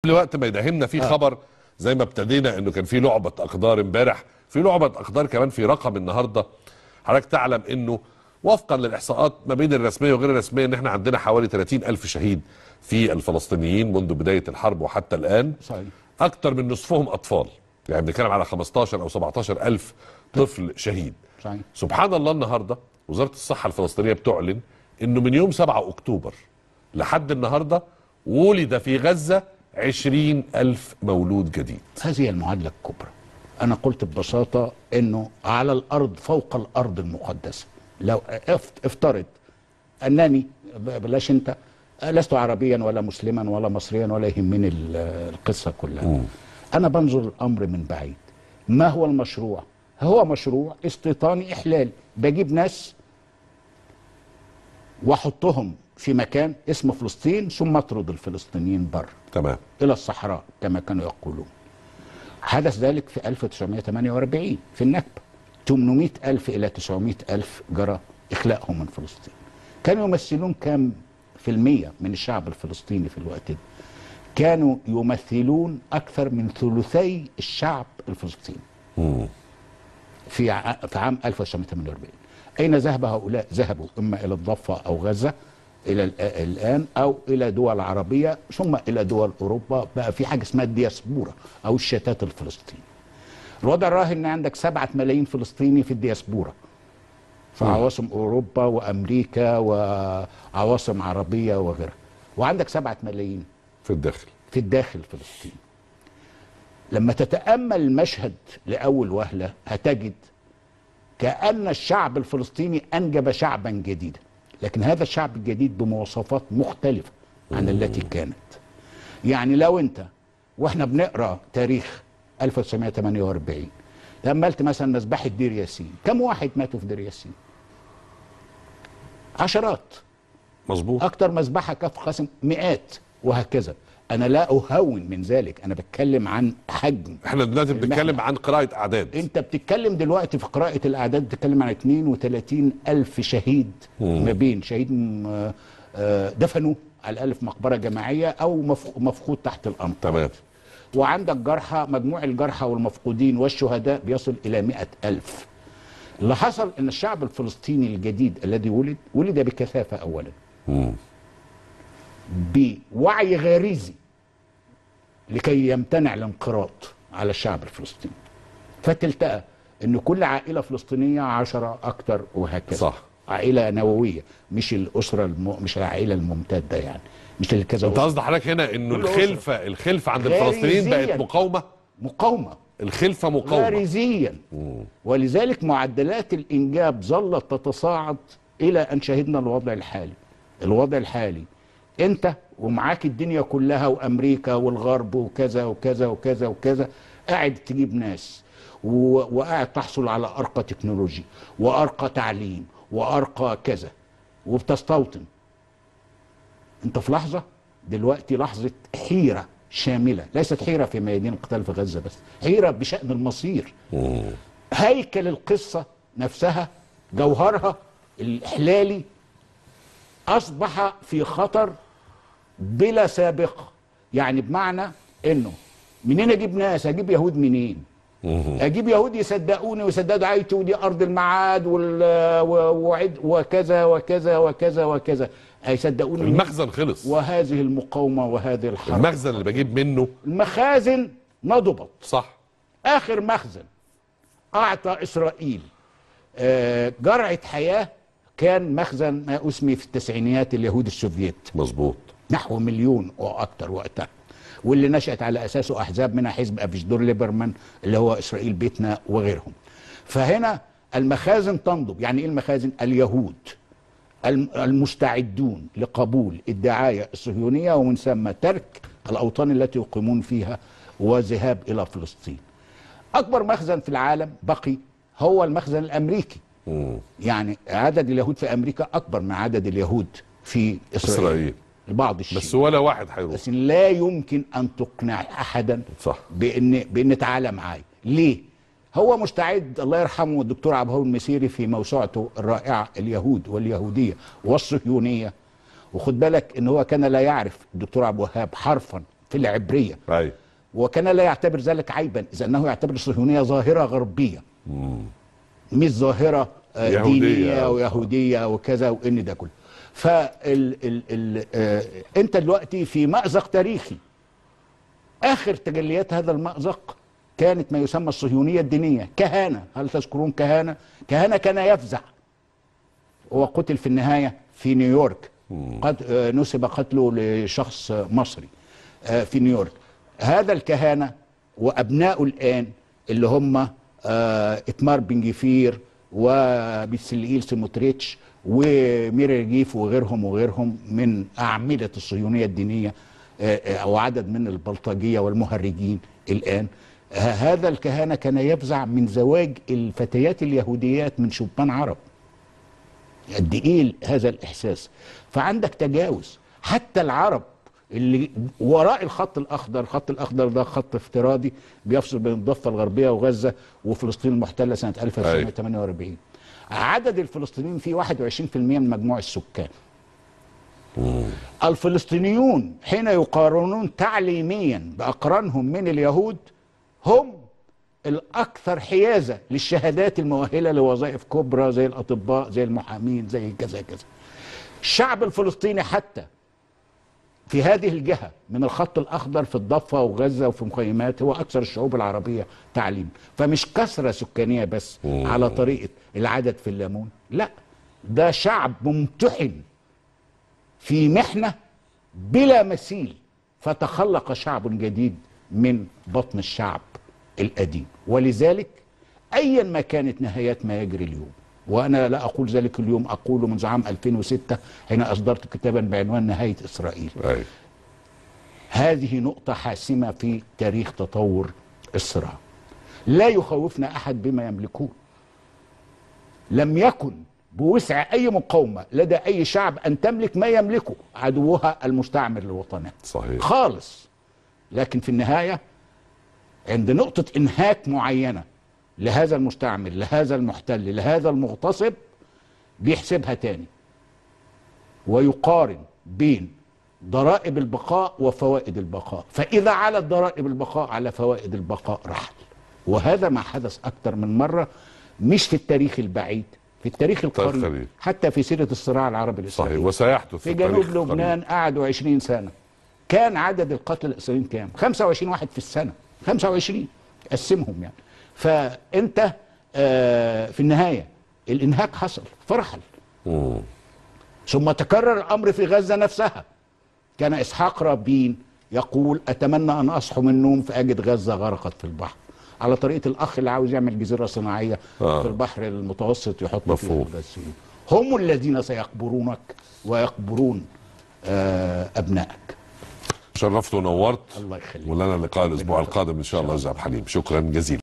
قبل وقت ما يدهمنا في خبر زي ما ابتدينا انه كان في لعبه اقدار امبارح في لعبه اقدار كمان في رقم النهارده حضرتك تعلم انه وفقا للاحصاءات ما بين الرسميه وغير الرسميه ان احنا عندنا حوالي 30 الف شهيد في الفلسطينيين منذ بدايه الحرب وحتى الان صحيح. اكثر من نصفهم اطفال يعني بنتكلم على 15 او 17 الف طفل شهيد صحيح سبحان الله النهارده وزاره الصحه الفلسطينيه بتعلن انه من يوم 7 اكتوبر لحد النهارده ولد في غزه 20 الف مولود جديد هذه هي المعادله الكبرى انا قلت ببساطه انه على الارض فوق الارض المقدسه لو افت- افترض انني ب- بلاش انت لست عربيا ولا مسلما ولا مصريا ولا يهمني ال- القصه كلها انا بنظر الامر من بعيد ما هو المشروع هو مشروع استيطاني احلالي بجيب ناس واحطهم في مكان اسمه فلسطين ثم اطرد الفلسطينيين بره تمام إلى الصحراء كما كانوا يقولون حدث ذلك في 1948 في النكبة 800 ألف إلى 900 ألف جرى إخلاءهم من فلسطين كانوا يمثلون كام في المية من الشعب الفلسطيني في الوقت ده كانوا يمثلون أكثر من ثلثي الشعب الفلسطيني في ع- في عام 1948 أين ذهب هؤلاء؟ ذهبوا إما إلى الضفة أو غزة إلى ال- الآن أو إلى دول عربية ثم إلى دول أوروبا بقى في حاجة اسمها الدياسبورا أو الشتات الفلسطيني الوضع الراهن إن عندك سبعة ملايين فلسطيني في الدياسبورا في عواصم أوروبا وأمريكا وعواصم عربية وغيرها وعندك سبعة ملايين في الداخل في الداخل الفلسطيني لما تتأمل المشهد لأول وهلة هتجد كأن الشعب الفلسطيني أنجب شعبا جديدا لكن هذا الشعب الجديد بمواصفات مختلفة عن التي كانت يعني لو أنت وإحنا بنقرأ تاريخ 1948 تأملت مثلا مذبحة دير ياسين كم واحد ماتوا في دير ياسين عشرات مظبوط اكتر مذبحه كف قاسم مئات وهكذا انا لا اهون من ذلك انا بتكلم عن حجم احنا دلوقتي المحنة. بنتكلم عن قراءه اعداد انت بتتكلم دلوقتي في قراءه الاعداد بتتكلم عن 32 الف شهيد ما بين شهيد م- آه، دفنوا على الالف مقبره جماعيه او مف- مفقود تحت الامطار تمام وعندك جرحى مجموع الجرحى والمفقودين والشهداء بيصل إلى مئة ألف اللي حصل أن الشعب الفلسطيني الجديد الذي ولد ولد بكثافة أولا بوعي غريزي لكي يمتنع الانقراض على الشعب الفلسطيني فتلتقى أن كل عائلة فلسطينية عشرة أكتر وهكذا صح. عائلة نووية مش الأسرة الم... مش العائلة الممتدة يعني مش اللي كذا انت أسرة. قصد حضرتك هنا انه كل أسرة. الخلفه الخلفه عند الفلسطينيين غريزياً. بقت مقاومه مقاومة الخلفه مقاومه غريزيا ولذلك معدلات الانجاب ظلت تتصاعد الى ان شهدنا الوضع الحالي الوضع الحالي انت ومعاك الدنيا كلها وامريكا والغرب وكذا وكذا وكذا وكذا قاعد تجيب ناس و- وقاعد تحصل على ارقى تكنولوجي وارقى تعليم وارقى كذا وبتستوطن انت في لحظه دلوقتي لحظه حيره شامله ليست حيره في ميادين القتال في غزه بس حيره بشان المصير هيكل القصه نفسها جوهرها الاحلالي اصبح في خطر بلا سابقه يعني بمعنى انه منين اجيب ناس اجيب يهود منين اجيب يهود يصدقوني ويصدقوا دعايتي ودي ارض المعاد وال و- وعد وكذا وكذا وكذا وكذا هيصدقوني منين؟ المخزن خلص وهذه المقاومه وهذه الحرب المخزن اللي بجيب منه المخازن نضبت صح اخر مخزن اعطى اسرائيل آه، جرعه حياه كان مخزن ما اسمي في التسعينيات اليهود السوفييت مظبوط نحو مليون واكثر وقتها واللي نشأت على اساسه احزاب منها حزب افيجدور ليبرمان اللي هو اسرائيل بيتنا وغيرهم فهنا المخازن تنضب يعني ايه المخازن اليهود الم- المستعدون لقبول الدعايه الصهيونيه ومن ثم ترك الاوطان التي يقيمون فيها وذهاب الى فلسطين اكبر مخزن في العالم بقي هو المخزن الامريكي يعني عدد اليهود في امريكا اكبر من عدد اليهود في اسرائيل, إسرائيل. بعض الشيء بس ولا واحد هيروح بس لا يمكن ان تقنع احدا صح. بان بان تعالى معايا ليه هو مستعد الله يرحمه الدكتور عبد الهادي المسيري في موسوعته الرائعه اليهود واليهوديه والصهيونيه وخد بالك ان هو كان لا يعرف الدكتور عبد الوهاب حرفا في العبريه ايوه وكان لا يعتبر ذلك عيبا اذ انه يعتبر الصهيونيه ظاهره غربيه مش ظاهره آه، يهودية. دينيه ويهوديه وكذا وان ده كله فال ال ال آه انت دلوقتي في مازق تاريخي اخر تجليات هذا المازق كانت ما يسمى الصهيونيه الدينيه كهنه هل تذكرون كهنه كهنه كان يفزع وقتل في النهايه في نيويورك قد آه، نسب قتله لشخص مصري آه، في نيويورك هذا الكهنه وابنائه الان اللي هم آه، اتمار بن جفير وبسلئيل سموتريتش وميري رجيف وغيرهم وغيرهم من اعمده الصهيونيه الدينيه آه، آه، وعدد من البلطجيه والمهرجين الان ه- هذا الكهنه كان يفزع من زواج الفتيات اليهوديات من شبان عرب قد ايه هذا الاحساس فعندك تجاوز حتى العرب اللي وراء الخط الاخضر الخط الاخضر ده خط افتراضي بيفصل بين الضفه الغربيه وغزه وفلسطين المحتله سنه 1948 عدد الفلسطينيين فيه 21% من مجموع السكان الفلسطينيون حين يقارنون تعليميا باقرانهم من اليهود هم الاكثر حيازه للشهادات المؤهله لوظائف كبرى زي الاطباء زي المحامين زي كذا كذا الشعب الفلسطيني حتى في هذه الجهه من الخط الاخضر في الضفه وغزه وفي مخيمات هو اكثر الشعوب العربيه تعليم فمش كثره سكانيه بس على طريقه العدد في الليمون لا ده شعب ممتحن في محنه بلا مثيل فتخلق شعب جديد من بطن الشعب القديم ولذلك ايا ما كانت نهايات ما يجري اليوم وانا لا اقول ذلك اليوم اقوله منذ عام 2006 حين اصدرت كتابا بعنوان نهايه اسرائيل ايوه هذه نقطة حاسمة في تاريخ تطور الصراع لا يخوفنا أحد بما يملكون لم يكن بوسع أي مقاومة لدى أي شعب أن تملك ما يملكه عدوها المستعمر للوطنات صحيح خالص لكن في النهاية عند نقطة إنهاك معينة لهذا المستعمر لهذا المحتل لهذا المغتصب بيحسبها تاني ويقارن بين ضرائب البقاء وفوائد البقاء فإذا علت ضرائب البقاء على فوائد البقاء رحل وهذا ما حدث أكثر من مرة مش في التاريخ البعيد في التاريخ القريب القريب. حتى في سيرة الصراع العربي صحيح الإسرائيلي وسيحدث في التاريخ جنوب القريب. لبنان قعدوا 20 سنة كان عدد القتلى الإسرائيليين كام 25 واحد في السنة 25 قسمهم يعني فأنت آه في النهاية الإنهاك حصل فرحل مم. ثم تكرر الامر في غزه نفسها كان اسحاق رابين يقول اتمنى ان اصحو من النوم فاجد غزه غرقت في البحر على طريقه الاخ اللي عاوز يعمل جزيره صناعيه آه. في البحر المتوسط يحط مفهوم. فيها الغزيين هم الذين سيقبرونك ويقبرون آه ابنائك شرفت ونورت الله يخليك ولنا لقاء الاسبوع القادم ان شاء الله يا عبد الحليم شكرا جزيلا